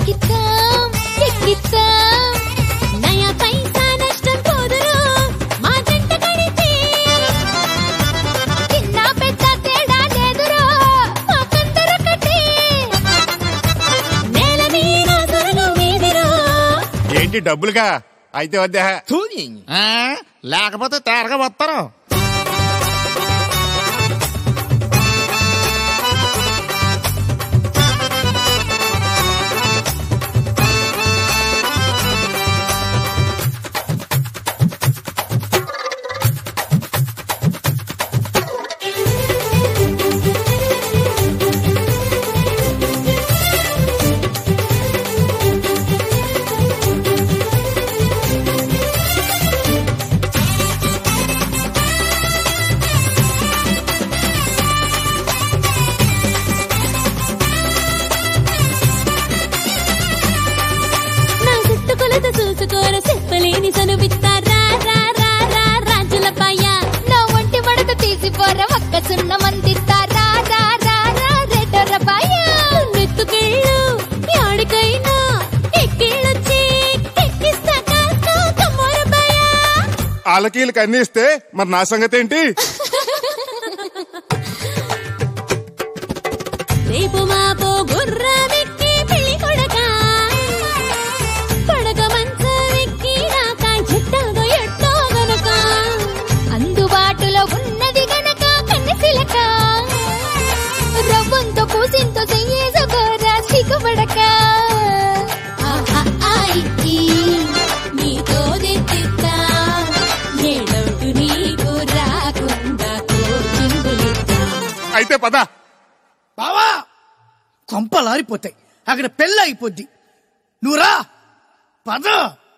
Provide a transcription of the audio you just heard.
ఎక్కిద్దాం ఎక్కిద్దాం నయా పైసా నష్టం పోదురు మా జంట కడితే చిన్న పెద్ద తేడా లేదురో మాకందరొకటే నేల మీద స్వర్గం మీదిరో ఏంటి డబ్బులుగా అయితే వద్దా ఆ, లేకపోతే తేరగా వస్తారు నా చుట్టు కొలత చూసుకోర చెప్పలేని సనువిత్తా రా రా రా రా రాజుల పాయ నా ఒంటి మడత తీసిపోర ఒక్క సున్న మందిత్తా రా రా రా రా రెడ్డర పాయ నెత్తుకెళ్ళు యాడికైనా ఎక్కిళ్ళొచ్చి ఎక్కిస్తా కాస్తా కమ్మోర పాయ ఆలకీలకు అన్ని ఇస్తే మరి నా సంగతి ఏంటి రేపు మాపో గుర్రమెక్కి పెళ్లి కొడక కొడక మంచమెక్కి రాక ఎట్టాగో ఎట్టో గనక అందుబాటులో ఉన్నది గనక కన్నెసిలక రవ్వంతో పూసింతో చెయ్యేసుకోరా సిగ్గుపడక ఆహా, ఆయి, ఈ, నీతో తెచ్చిస్తా ఏ డౌటు నీకు రాకుండా కోచింగులిస్తా అయితే పద బావా కొంపలారిపోతాయి అక్కడ పెళ్ళి అయిపోద్ది నువ్వు రా పద